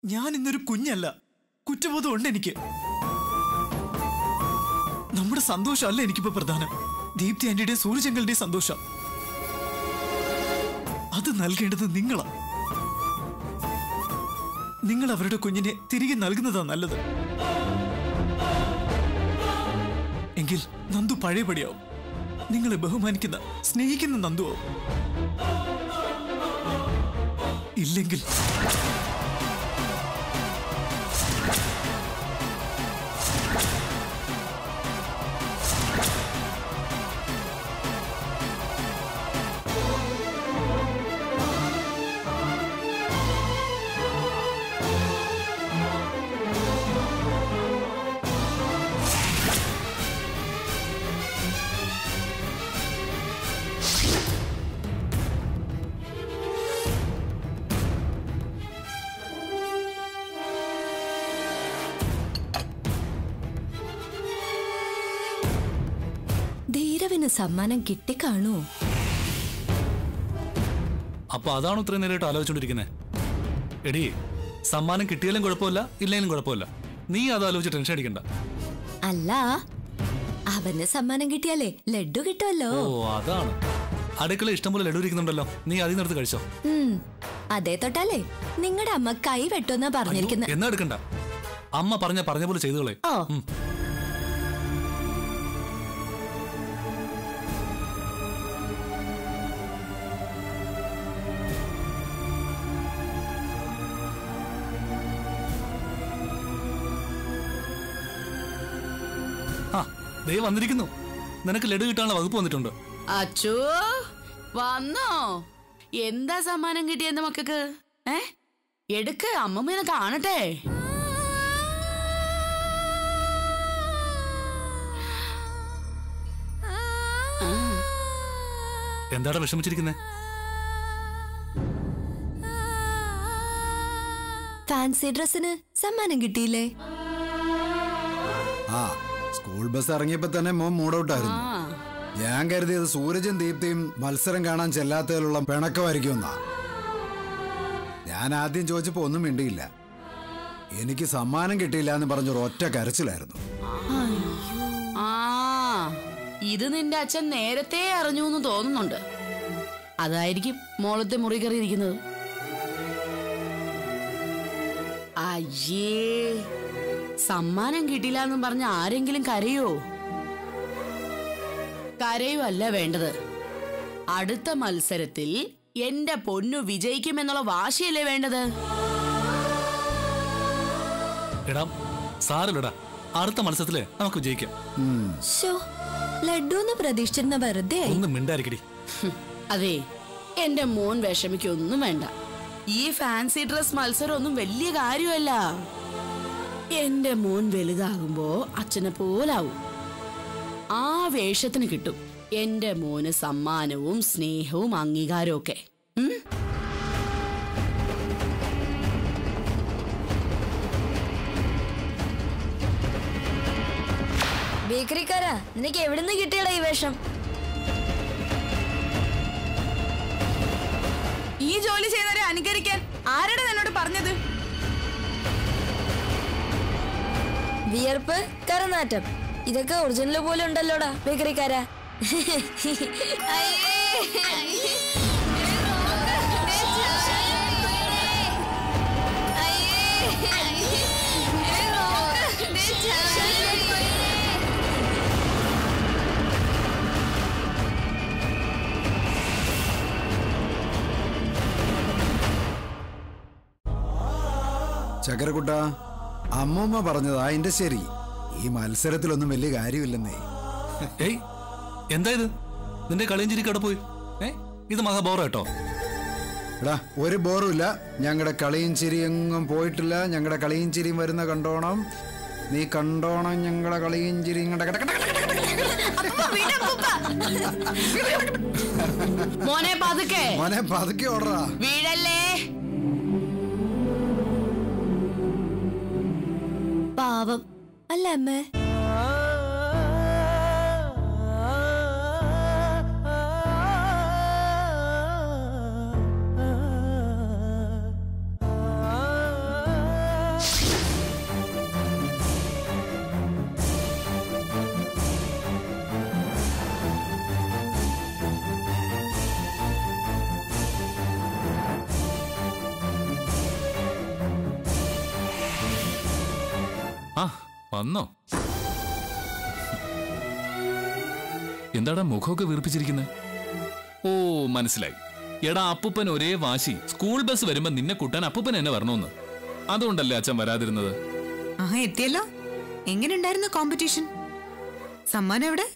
ഞാൻ ഇന്നൊരു കുഞ്ഞല്ല കുറ്റബോധം ഉണ്ട് എനിക്ക് നമ്മുടെ സന്തോഷമല്ല എനിക്കിപ്പോ പ്രധാനം ദീപ്തി ആന്റിയുടെയും സൂര്യചങ്കലിന്റെയും സന്തോഷം അത് നൽകേണ്ടത് നിങ്ങളാ നിങ്ങൾ അവരുടെ കുഞ്ഞിനെ തിരികെ നൽകുന്നതാ നല്ലത് എങ്കിൽ നന്ദു പഴയപടിയാവും നിങ്ങളെ ബഹുമാനിക്കുന്ന സ്നേഹിക്കുന്ന നന്ദുവാവും ഇല്ലെങ്കിൽ ധീരവിന് സമ്മാനം കിട്ടിക്കാണൂ അപ്പൊ അതാണ് ഇത്രയും നേരമായിട്ട് ആലോചിച്ചോണ്ടിരിക്കുന്നത് എടി സമ്മാനം കിട്ടിയാലും കുഴപ്പമില്ല ഇല്ലെങ്കിലും കുഴപ്പമില്ല നീ അത് ആലോചിച്ച് ടെൻഷൻ അടിക്കണ്ട അല്ല അവന് സമ്മാനം കിട്ടിയാലേ ലഡ്ഡു കിട്ടുമല്ലോ ഓ അതാണ് അടുക്കള ഇഷ്ടംപോലെ ലഡു ഇരിക്കുന്നുണ്ടല്ലോ നീ അതിൽ നിർത്ത് കഴിച്ചോ ഉം. അതേ തൊട്ടല്ലേ നിങ്ങളുടെ അമ്മ കൈ വെട്ടുമെന്നാ പറഞ്ഞിരിക്കുന്നത് എന്നാ എടുക്കണ്ട അമ്മ പറഞ്ഞ പറഞ്ഞ പോലെ ചെയ്തുകളെ ഓ ആ ദേ വന്നിരിക്കുന്നു നിനക്ക് ലഡു കിട്ടാനുള്ള വകുപ്പ് വന്നിട്ടുണ്ട് അച്ചോ വന്നോ എന്താ സമ്മാനം കിട്ടിയെന്ന് മക്കൾക്ക് ഏ എടുക്ക് അമ്മമ്മ കാണട്ടെ എന്താടാ വിഷമിച്ചിരിക്കുന്നേ ഫാൻസി ഡ്രസ്സിന് സമ്മാനം കിട്ടിയില്ലേ ആ സ്കൂൾ ബസ് ഇറങ്ങിയപ്പോ തന്നെ മോൻ മൂഡൌട്ടായിരുന്നു ആ ഞാൻ കരുതിയത് സൂരജും ദീപ്തിയും മത്സരം കാണാൻ ചെല്ലാത്തതിലുള്ള പിണക്കമായിരിക്കുമെന്നാ ഞാൻ ആദ്യം ചോദിച്ചപ്പോ ഒന്നും മിണ്ടിയില്ല എനിക്ക് സമ്മാനം കിട്ടിയില്ല എന്ന് പറഞ്ഞൊരു ഒറ്റ കരച്ചിലായിരുന്നു ആ ഇത് നിന്റെ അച്ഛൻ നേരത്തെ അറിഞ്ഞു എന്ന് തോന്നുന്നുണ്ട് അതായിരിക്കും മോളത്തെ മുറി കയറി ഇരിക്കുന്നത് അയ്യേ സമ്മാനം കിട്ടില്ല എന്നും പറഞ്ഞ ആരെങ്കിലും കരയോ കരയുമല്ല വേണ്ടത് അടുത്ത മത്സരത്തിൽ എന്റെ പൊന്നു വിജയിക്കുമെന്നുള്ള വാശിയല്ലേ വേണ്ടത് എടാ സാറില്ലടാ അടുത്ത മത്സരത്തില് നമുക്ക് വിജയിക്കാം ഷോ ലഡ്ഡു എന്ന് പ്രതീക്ഷിച്ചിരുന്ന വെറുതെ ആയി ഒന്നും മിണ്ടായിരിക്കടി ഹും, അതെ എന്റെ മോൻ വിഷമിക്കൊന്നും വേണ്ട ഈ ഫാൻസി ഡ്രസ് മത്സരം ഒന്നും വലിയ കാര്യമല്ല എന്റെ മോൻ വലുതാകുമ്പോ അച്ഛനെ പോലാവും ആ വേഷത്തിന് കിട്ടും എന്റെ മോന് സമ്മാനവും സ്നേഹവും അംഗീകാരവും ഒക്കെ ഉം? ബേക്കറിക്കാരാ നിനക്ക് എവിടുന്ന് കിട്ടിയടാ ഈ വേഷം ഈ ജോലി ചെയ്തവരെ അനുകരിക്കാൻ ആരുടെ എന്നോട് പറഞ്ഞത് വിയർപ്പ് കരനാറ്റം ഇതൊക്കെ ഒറിജിനൽ പോലെ ഉണ്ടല്ലോടാ ബേക്കറിക്കാരാ ചക്കരക്കുട്ട അമ്മൂമ്മ പറഞ്ഞതാ അതിന്റെ ശരി ഈ മത്സരത്തിലൊന്നും വലിയ കാര്യമില്ലെന്നേ ഏയ് എന്താ ഇത് നിന്റെ കളിയും ചിരിക്ക് അവിടെ പോയി ഏ ഇത് മഹാബോറ കേട്ടോ എടാ ഒരു ബോറും ഇല്ല ഞങ്ങളുടെ കളിയും ചിരിയെങ്ങും പോയിട്ടില്ല ഞങ്ങളുടെ കളിയും ചിരിയും വരുന്ന കണ്ടോണം നീ കണ്ടോണം ഞങ്ങളുടെ കളിയും ചിരിയും കണ്ട കട- കട- കട- കട- മോനെ പതുക്കെ മോനെ പതുക്കെ ഓടറാ വീഴല്ലേ പാവം അല്ല അമ്മേ വന്നോ എന്താടാ മുഖമൊക്കെ വീർപ്പിച്ചിരിക്കുന്നത് ഓ മനസ്സിലായി എടാ അപ്പൂപ്പൻ ഒരേ വാശി സ്കൂൾ ബസ് വരുമ്പോ നിന്നെ കൂട്ടാൻ അപ്പൂപ്പൻ എന്നെ വരണമെന്ന് അതുകൊണ്ടല്ലേ അച്ഛൻ വരാതിരുന്നത് ആഹാ എത്തിയല്ലോ എങ്ങനെയുണ്ടായിരുന്നു കോമ്പറ്റീഷൻ സമ്മാനം എവിടെ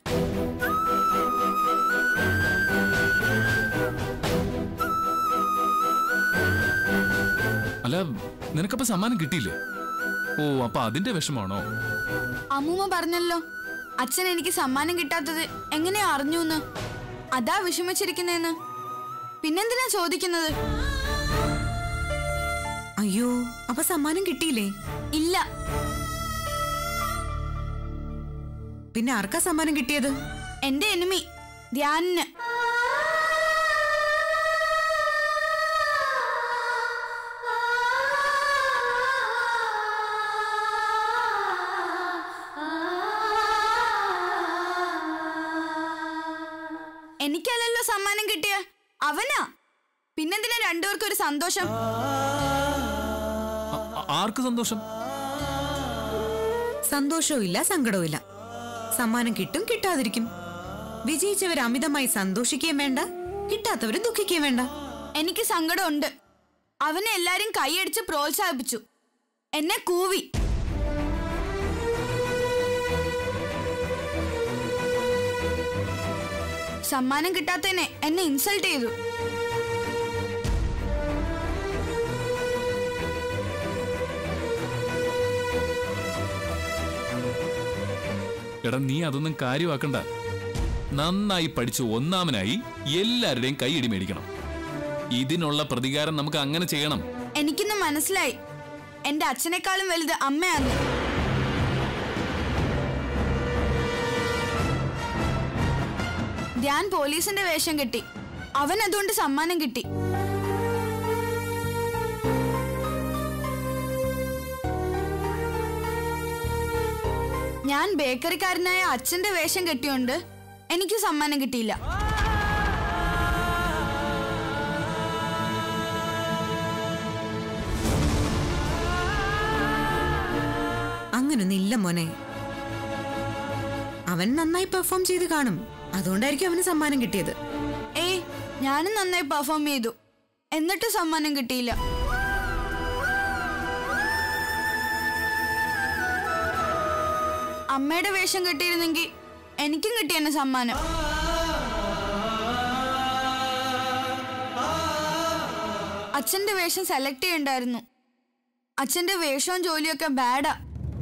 അല്ല നിനക്കപ്പോ സമ്മാനം കിട്ടിയില്ലേ ഓ അപ്പൊ അതിന്റെ വിഷമാണോ അമ്മൂമ്മ പറഞ്ഞല്ലോ അച്ഛൻ എനിക്ക് സമ്മാനം കിട്ടാത്തത് എങ്ങനെയാ അറിഞ്ഞൂന്ന് അതാ വിഷമിച്ചിരിക്കുന്നേന്ന് പിന്നെന്തിനാ ചോദിക്കുന്നത് അയ്യോ അപ്പൊ സമ്മാനം കിട്ടിയില്ലേ ഇല്ല പിന്നെ ആർക്കാ സമ്മാനം കിട്ടിയത് എന്റെ എനിമി ധ്യാനിന് എനിക്കല്ലല്ലോ സമ്മാനം കിട്ടിയ അവനാ പിന്നെന്തിനാ രണ്ടുപേർക്കും ഒരു സന്തോഷം ആ- ആർക്ക് സന്തോഷം സന്തോഷവും ഇല്ല സങ്കടവും ഇല്ല സമ്മാനം കിട്ടും കിട്ടാതിരിക്കും വിജയിച്ചവർ അമിതമായി സന്തോഷിക്കുകയും വേണ്ട കിട്ടാത്തവർ ദുഃഖിക്കുകയും വേണ്ട എനിക്ക് സങ്കടമുണ്ട് അവനെ എല്ലാരും കൈയടിച്ച് പ്രോത്സാഹിപ്പിച്ചു എന്നെ കൂവി സമ്മാനം കിട്ടാത്തതിനെ എന്നെ ഇൻസൾട്ട് ചെയ്തു എടാ നീ അതൊന്നും കാര്യമാക്കണ്ട നന്നായി പഠിച്ച് ഒന്നാമനായി എല്ലാവരുടെയും കൈയിടി മേടിക്കണം ഇതിനുള്ള പ്രതികാരം നമുക്ക് അങ്ങനെ ചെയ്യണം എനിക്കിന്ന് മനസ്സിലായി എന്റെ അച്ഛനേക്കാളും വലുത് അമ്മയാണ് ധ്യാൻ പോലീസിന്റെ വേഷം കെട്ടി അവൻ അതുകൊണ്ട് സമ്മാനം കിട്ടി ഞാൻ ബേക്കറിക്കാരനായ അച്ഛന്റെ വേഷം കെട്ടിയോണ്ട് എനിക്ക് സമ്മാനം കിട്ടിയില്ല അങ്ങനൊന്നും ഇല്ല മോനെ അവൻ നന്നായി പെർഫോം ചെയ്ത് കാണും അതുകൊണ്ടായിരിക്കും അവന് സമ്മാനം കിട്ടിയത് ഏയ് ഞാനും നന്നായി പെർഫോം ചെയ്തു എന്നിട്ടും സമ്മാനം കിട്ടിയില്ല അമ്മയുടെ വേഷം കിട്ടിയിരുന്നെങ്കിൽ എനിക്കും കിട്ടിയെന്നെ സമ്മാനം അച്ഛന്റെ വേഷം സെലക്ട് ചെയ്യണ്ടായിരുന്നു അച്ഛന്റെ വേഷവും ജോലിയൊക്കെ ബാഡാ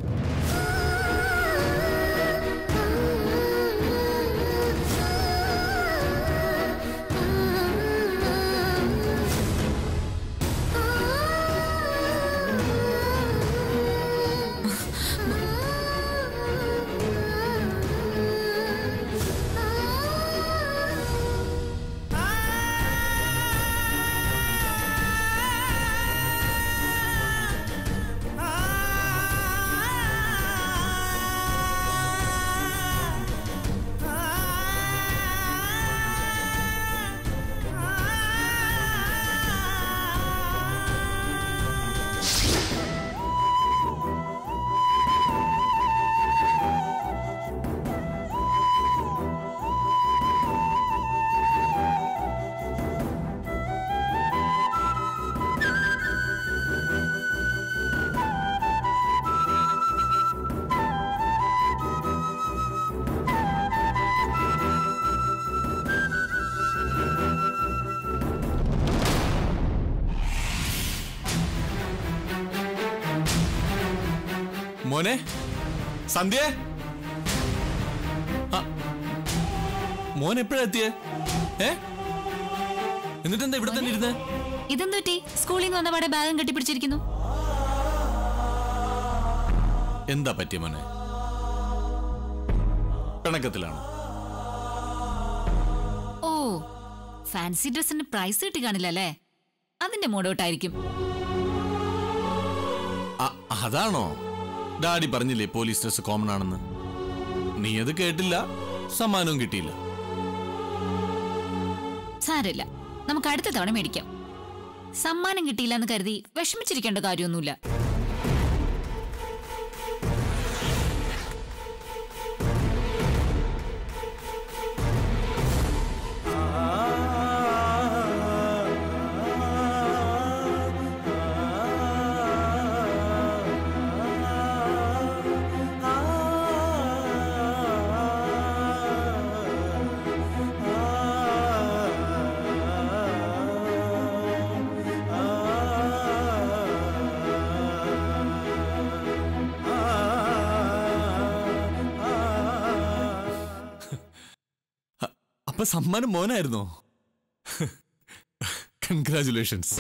മോനെ സന്ധ്യ മോൻ എപ്പോഴാ എത്തിയേ ഏ എന്നിട്ടെന്താ ഇവിടെ തന്നെ ഇരുന്നേ ഇതെന്തുറ്റി സ്കൂളിൽ നിന്ന് വന്ന പാടെ ബാഗും കെട്ടിപ്പിടിച്ചിരിക്കുന്നു എന്താ പറ്റിയ മോനെ പിണക്കത്തിലാണ് ഓ ഫാൻസി ഡ്രസ്സിന് പ്രൈസ് കിട്ടി കാണില്ല അല്ലേ അതിന്റെ മൂടോട്ടായിരിക്കും അ- അതാണോ ഡാഡി പറഞ്ഞില്ലേ പോലീസ് ഡ്രസ് കോമൺ ആണെന്ന് നീ അത് കേട്ടില്ല സമ്മാനവും കിട്ടിയില്ല സാരമില്ല നമുക്ക് അടുത്ത തവണ മേടിക്കാം സമ്മാനം കിട്ടിയില്ല എന്ന് കരുതി വിഷമിച്ചിരിക്കേണ്ട കാര്യമൊന്നുമില്ല അപ്പൊ സമ്മാനം മോനായിരുന്നോ കൺഗ്രാചുലേഷൻസ്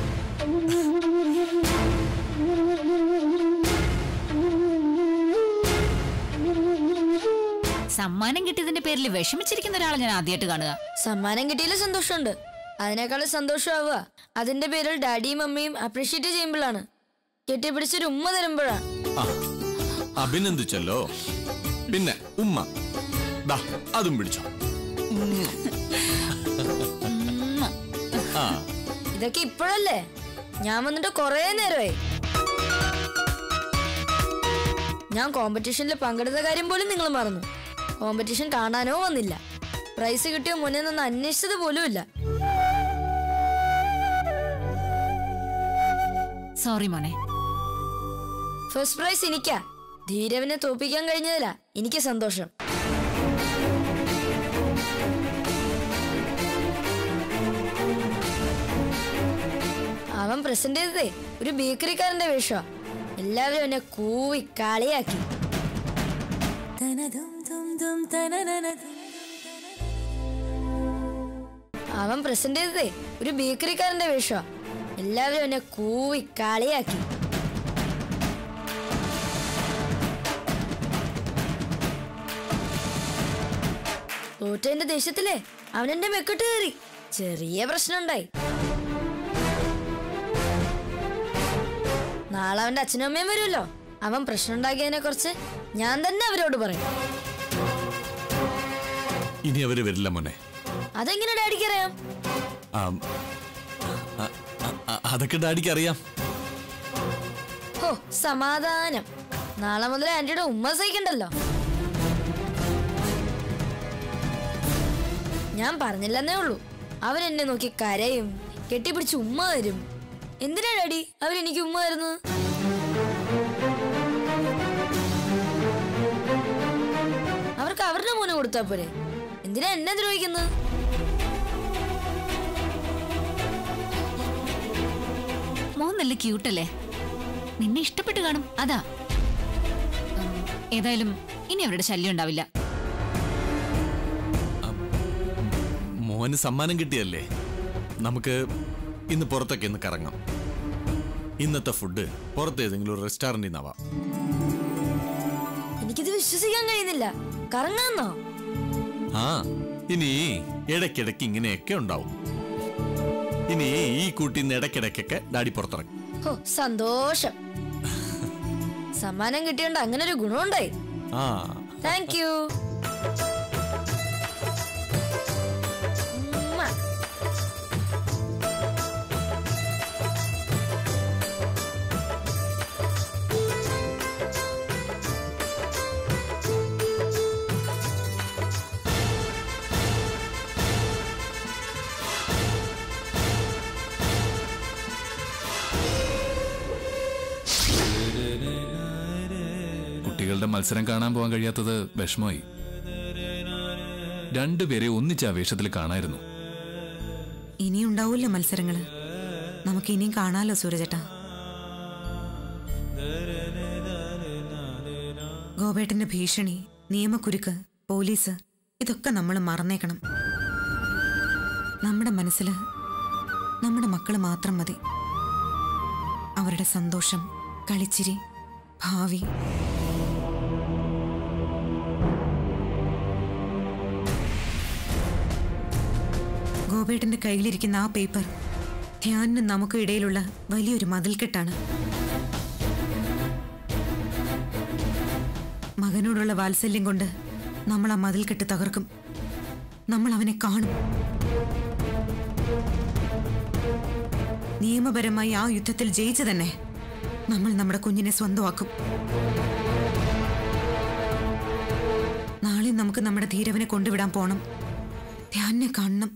സമ്മാനം കിട്ടിയതിന്റെ പേരിൽ വിഷമിച്ചിരിക്കുന്ന ഒരാളെ ഞാൻ ആദ്യമായിട്ട് കാണുക സമ്മാനം കിട്ടിയതിൽ സന്തോഷമുണ്ട് അതിനേക്കാളും സന്തോഷമാവുക അതിന്റെ പേരിൽ ഡാഡിയും മമ്മിയും അപ്രീഷിയേറ്റ് ചെയ്യുമ്പോഴാണ് കെട്ടിപ്പിടിച്ചൊരു ഉമ്മ തരുമ്പോഴാ ആ അഭിനന്ദിച്ചല്ലോ പിന്നെ ഉമ്മ ദാ അതും പിടിച്ചോ ആ ഇതൊക്കെ ഇപ്പോഴല്ലേ ഞാൻ വന്നിട്ട് കുറേ നേരമായി ഞാൻ കോമ്പറ്റീഷനിൽ പങ്കെടുത്ത കാര്യം പോലും നിങ്ങൾ മറന്നു കോമ്പറ്റീഷൻ കാണാനോ വന്നില്ല പ്രൈസ് കിട്ടിയോ മുന്നേ നിന്ന് അന്വേഷിച്ചത് പോലുമില്ല സോറി മോനെ ഫസ്റ്റ് പ്രൈസ് എനിക്കാ ധീരവിനെ തോപ്പിക്കാൻ കഴിഞ്ഞതിലാ എനിക്ക് സന്തോഷം അവൻ പ്രസന്റ് ചെയ്തതേ ഒരു ബേക്കറിക്കാരന്റെ വേഷമാ എല്ലാവരും എന്നെ കൂവി കളിയാക്കി അവൻ പ്രസന്റ് ചെയ്തതേ ഒരു ബേക്കറിക്കാരന്റെ വേഷമാ എല്ലാവരും എന്നെ കൂവി കളിയാക്കി തോറ്റതിന്റെ ദേഷ്യത്തിലേ അവൻ എന്റെ മെക്കിട്ട് കയറി ചെറിയ പ്രശ്നമുണ്ടായി നാളെ അവന്റെ അച്ഛനും അമ്മയും വരുമല്ലോ അവൻ പ്രശ്നം ഉണ്ടാക്കിയതിനെ കുറിച്ച് ഞാൻ തന്നെ അവരോട് പറയും ഇനി അവര് വരില്ല മോനെ അതെങ്ങനെ ഡാഡിക്ക് അറിയാം ആ, ആ, ആ, ആ, അതൊക്കെ ഡാഡിക്ക് അറിയാം ഓ സമാധാനം നാളെ മുതൽ ആന്റിയുടെ ഉമ്മ സഹിക്കണ്ടല്ലോ ഞാൻ പറഞ്ഞില്ലെന്നേ ഉള്ളൂ അവൻ എന്നെ നോക്കി കരയും കെട്ടിപ്പിടിച്ച് ഉമ്മ തരും എന്തിനാ ഡാഡി അവരെനിക്ക് ഉമ്മ തരുന്നത് അവർക്ക് അവരുടെ മോനെ കൊടുത്താ പോരെ എന്തിനാ എന്നെ ദ്രോഹിക്കുന്നത് മോൻ നല്ല ക്യൂട്ടല്ലേ നിന്നെ ഇഷ്ടപ്പെട്ട് കാണും അതാ ഉം, ഏതായാലും ഇനി അവരുടെ ശല്യം ഉണ്ടാവില്ല മോന് സമ്മാനം കിട്ടിയല്ലേ നമുക്ക് ഇന്ന് പുറത്തൊക്കെ ഇന്ന് കറങ്ങാം ഇന്നത്തെ ഫുഡ് പുറത്ത് ഏതെങ്കിലും ഒരു റെസ്റ്റോറൻറ്റിൽ നിന്നാവാം എനിക്കിത് വിശ്വസിക്കാൻ കഴിയുന്നില്ല കറങ്ങാന്നോ ആ ഇനി ഇടയ്ക്കിടയ്ക്ക് ഇങ്ങനെയൊക്കെ ഉണ്ടാവും ഇനി ഈ കൂട്ടിന്ന് ഇടയ്ക്കിടയ്ക്കൊക്കെ ഡാഡി പുറത്തിറങ്ങും ഹോ സന്തോഷം സമ്മാനം കിട്ടിയോണ്ട് അങ്ങനെ ഒരു ഗുണമുണ്ടായി ആ താങ്ക് യു കുട്ടികളുടെ മത്സരം കാണാൻ പോകാൻ കഴിയാത്തത് വിഷമമായി രണ്ടുപേരെ ഒന്നിച്ച വേഷത്തിൽ കാണായിരുന്നു ഇനിയും ഉണ്ടാവൂല്ലോ മത്സരങ്ങള് നമുക്ക് ഇനിയും കാണാലോ സൂരജേട്ടാ ഗോപേട്ടന്റെ ഭീഷണി നിയമക്കുരുക്ക് പോലീസ് ഇതൊക്കെ നമ്മൾ മറന്നേക്കണം നമ്മുടെ മനസ്സിൽ നമ്മുടെ മക്കൾ മാത്രം മതി അവരുടെ സന്തോഷം കളിച്ചിരി ഭാവി ഗോപേട്ടന്റെ കയ്യിലിരിക്കുന്ന ആ പേപ്പർ ധ്യാനിനും നമുക്കും ഇടയിലുള്ള വലിയൊരു മതിൽക്കെട്ടാണ് മകനോടുള്ള വാത്സല്യം കൊണ്ട് നമ്മൾ ആ മതിൽക്കെട്ട് തകർക്കും നമ്മൾ അവനെ കാണും നിയമപരമായി ആ യുദ്ധത്തിൽ ജയിച്ചു തന്നെ നമ്മൾ നമ്മുടെ കുഞ്ഞിനെ സ്വന്തമാക്കും നാളെ നമുക്ക് നമ്മുടെ ധീരവനെ കൊണ്ടുവിടാൻ പോണം ധ്യാനെ കാണണം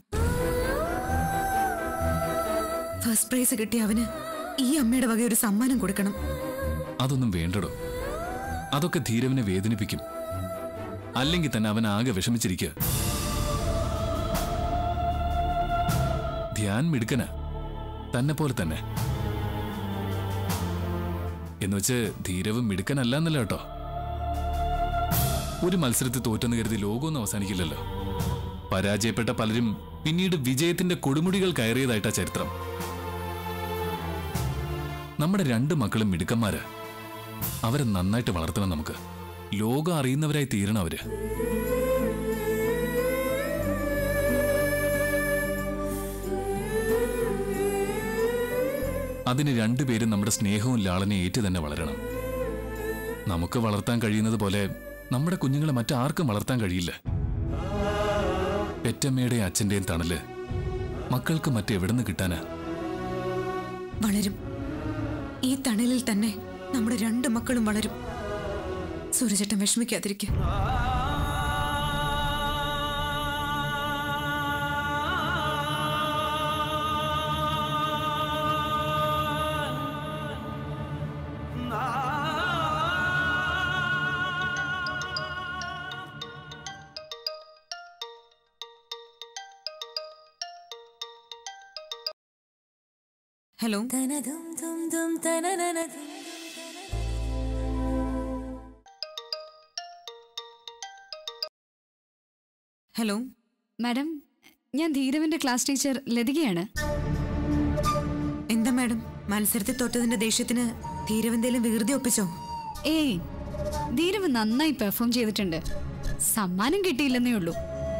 ഫസ്റ്റ് പ്രൈസ് കിട്ടിയ അവന് ഈ അമ്മയുടെ വക ഒരു സമ്മാനം കൊടുക്കണം അതൊന്നും വേണ്ടടോ അതൊക്കെ ധീരവിനെ വേദനിപ്പിക്കും അല്ലെങ്കിൽ തന്നെ അവൻ ആകെ വിഷമിച്ചിരിക്കുക ധ്യാൻ മിടുക്കന തന്നെ പോലെ തന്നെ എന്നുവെച്ച് ധീരവും മിടുക്കനല്ല എന്നല്ല കേട്ടോ ഒരു മത്സരത്തിൽ തോറ്റെന്ന് കരുതി ലോകമൊന്നും അവസാനിക്കില്ലല്ലോ പരാജയപ്പെട്ട പലരും പിന്നീട് വിജയത്തിന്റെ കൊടുമുടികൾ കയറിയതായിട്ടാ ചരിത്രം നമ്മുടെ രണ്ട് മക്കളും മിടുക്കന്മാര് അവരെ നന്നായിട്ട് വളർത്തണം നമുക്ക് ലോകം അറിയുന്നവരായി തീരണം അവര് അതിന് രണ്ടുപേരും നമ്മുടെ സ്നേഹവും ലാളനയും ഏറ്റു തന്നെ വളരണം നമുക്ക് വളർത്താൻ കഴിയുന്നത് പോലെ നമ്മുടെ കുഞ്ഞുങ്ങളെ മറ്റാർക്കും വളർത്താൻ കഴിയില്ല പെറ്റമ്മയുടെയും അച്ഛന്റെയും തണല് മക്കൾക്ക് മറ്റെവിടുന്ന് കിട്ടാനാ വളരും ഈ തണലിൽ തന്നെ നമ്മുടെ രണ്ട് മക്കളും വളരും സൂര്യചട്ടം വിഷമിക്കാതിരിക്കും ഹലോ ഹലോ മാഡം ഞാൻ ധീരവിന്റെ ക്ലാസ് ടീച്ചർ ലതികയാണ് എന്താ മാഡം മത്സരത്തിൽ തോറ്റതിന്റെ ദേഷ്യത്തിന് ധീരവന്തേലും വികൃതി ഒപ്പിച്ചോ ഏയ് ധീരവ് നന്നായി പെർഫോം ചെയ്തിട്ടുണ്ട് സമ്മാനം കിട്ടിയില്ലെന്നേ ഉള്ളൂ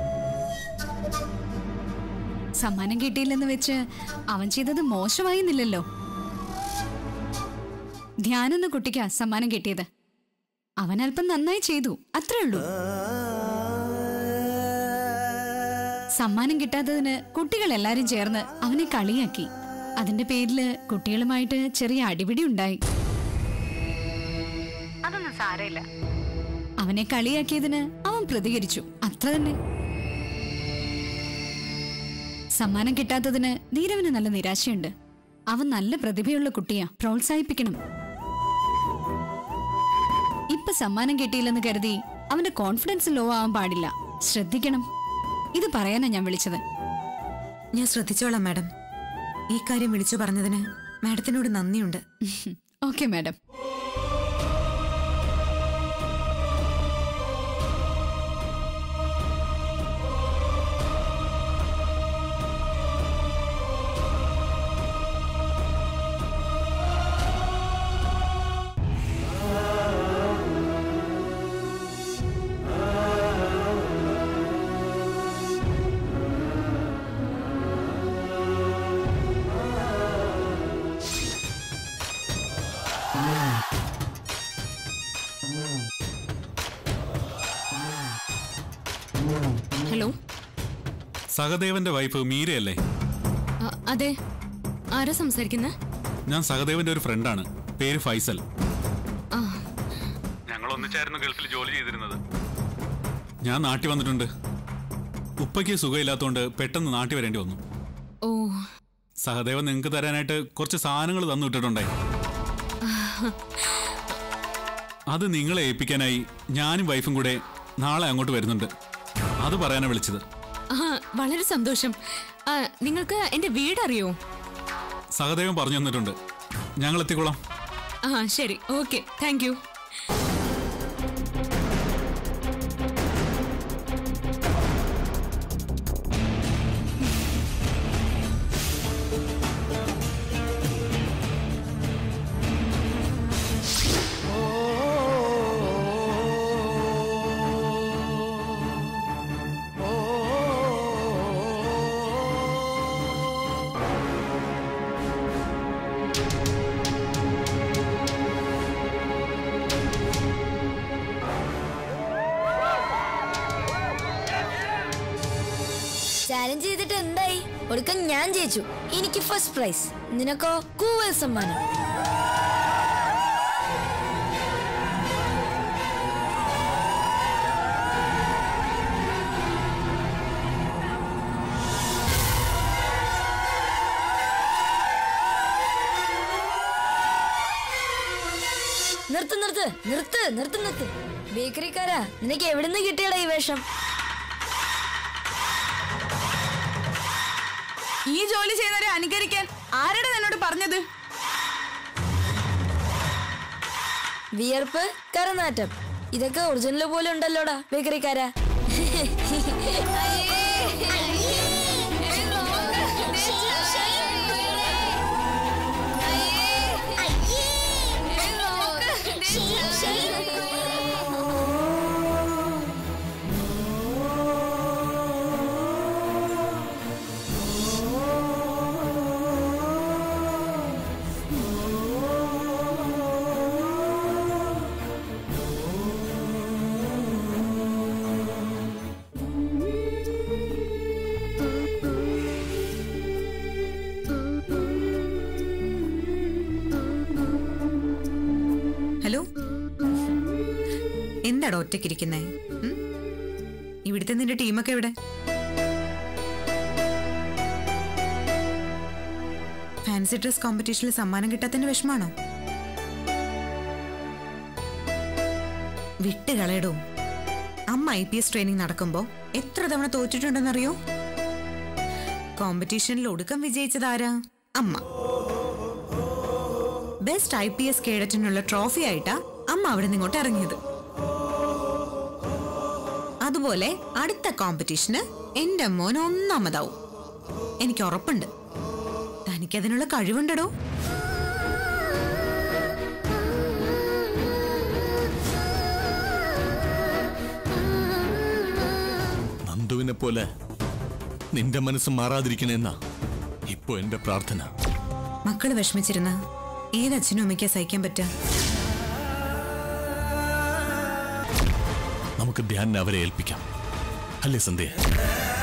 സമ്മാനം കിട്ടിയില്ലെന്ന് വെച്ച് അവൻ ചെയ്തത് മോശമായിരുന്നില്ലല്ലോ ധ്യാൻ എന്ന കുട്ടിക്കാ സമ്മാനം കിട്ടിയത് അവൻ അല്പം നന്നായി ചെയ്തു അത്രേ ഉള്ളൂ സമ്മാനം കിട്ടാത്തതിന് കുട്ടികൾ എല്ലാരും ചേർന്ന് അവനെ കളിയാക്കി അതിന്റെ പേരില് കുട്ടികളുമായിട്ട് ചെറിയ അടിപിടി ഉണ്ടായി അതൊന്നും സാരമില്ല അവനെ കളിയാക്കിയതിന് അവൻ പ്രതികരിച്ചു അത്ര തന്നെ സമ്മാനം കിട്ടാത്തതിന് ധീരവിന് നല്ല നിരാശയുണ്ട് അവൻ നല്ല പ്രതിഭയുള്ള കുട്ടിയാ പ്രോത്സാഹിപ്പിക്കണം ഇപ്പൊ സമ്മാനം കിട്ടിയില്ലെന്ന് കരുതി അവന്റെ കോൺഫിഡൻസ് ലോ ആവാൻ പാടില്ല ശ്രദ്ധിക്കണം ഇത് പറയാനാ ഞാൻ വിളിച്ചത് ഞാൻ ശ്രദ്ധിച്ചോളാം മാഡം ഈ കാര്യം വിളിച്ചു പറഞ്ഞതിന് മാഡത്തിനോട് നന്ദിയുണ്ട് ഓക്കെ മാഡം ഹലോ സഹദേവന്റെ വൈഫ് മീരയല്ലേ അ- അതെ ആരാ സംസാരിക്കുന്നത് ഞാൻ സഹദേവന്റെ ഒരു ഫ്രണ്ടാണ് പേര് ഫൈസൽ ആ ഞങ്ങൾ ഒന്നിച്ചായിരുന്നു ഗൾഫിൽ ജോലി ചെയ്തിരുന്നത് ഞാൻ നാട്ടിൽ വന്നിട്ടുണ്ട് ഉപ്പയ്ക്ക് സുഖമില്ലാത്തതുകൊണ്ട് പെട്ടെന്ന് നാട്ടിൽ വരേണ്ടി വന്നു ഓ സഹദേവൻ നിങ്ങൾക്ക് തരാനായിട്ട് കുറച്ച് സാധനങ്ങൾ തന്നു വിട്ടിട്ടുണ്ടേ അത് നിങ്ങളെ ഏൽപ്പിക്കാനായി ഞാനും വൈഫും കൂടെ നാളെ അങ്ങോട്ട് വരുന്നുണ്ട് അത് പറയാനാണ് വിളിച്ചത് ആ വളരെ സന്തോഷം ആ, നിങ്ങൾക്ക് എന്റെ വീട് അറിയോ സഹദേവൻ പറഞ്ഞു തന്നിട്ടുണ്ട് ഞങ്ങൾ എത്തിക്കോളാം ആ ശരി ഓക്കെ താങ്ക് യു ചാലഞ്ച് ചെയ്തിട്ട് എന്തായി ഒടുക്കം ഞാൻ ജയിച്ചു എനിക്ക് ഫസ്റ്റ് പ്രൈസ് നിനക്കോ കൂവൽ സമ്മാനം നിർത്ത് നിർത്ത് നിർത്ത് നിർത്ത് നിർത്ത് ബേക്കറിക്കാരാ നിനക്ക് എവിടുന്ന് കിട്ടിയടാ ഈ വേഷം ഈ ജോലി ചെയ്യുന്നവരെ അനുകരിക്കാൻ ആരുടെ എന്നോട് പറഞ്ഞത് വിയർപ്പ് കറനാറ്റം ഇതൊക്കെ ഒറിജിനൽ പോലെ ഉണ്ടല്ലോടാ ബേക്കറിക്കാരാ അയ്യേ. ഹലോ എന്താടാ ഒറ്റയ്ക്കിരിക്കുന്നേ ഉം? ഇവിടുത്തെ നിന്റെ ടീമൊക്കെ എവിടെ ഫാൻസി ഡ്രസ് കോമ്പറ്റീഷനിൽ സമ്മാനം കിട്ടാത്തതിന്റെ വിഷമാണോ വിട്ട് കളയടോ അമ്മ ഐ പി എസ് ട്രെയിനിങ് നടക്കുമ്പോ എത്ര തവണ തോറ്റിട്ടുണ്ടെന്നറിയോ കോമ്പറ്റീഷനിൽ ഒടുക്കം വിജയിച്ചതാരാ അമ്മ ബെസ്റ്റ് ഐ പി എസ് കേഡറ്റിനുള്ള ട്രോഫി ആയിട്ടാ അമ്മ അവിടെ നിന്ന് ഇങ്ങോട്ട് ഇറങ്ങിയത് അതുപോലെ അടുത്ത കോമ്പറ്റീഷന് എന്റെ മോൻ ഒന്നാമതാവും എനിക്ക് ഉറപ്പുണ്ട് തനിക്കതിനുള്ള കഴിവുണ്ടടോ നന്ദുവിനെ പോലെ നിന്റെ മനസ്സ് മാറാതിരിക്കണേന്നാ ഇപ്പൊ എന്റെ പ്രാർത്ഥന മക്കള് വിഷമിച്ചിരുന്ന ഏതച്ഛനും അമ്മയ്ക്കാ സഹിക്കാൻ പറ്റുക നമുക്ക് ധ്യാനിനെ അവരെ ഏൽപ്പിക്കാം അല്ലേ സന്ധ്യ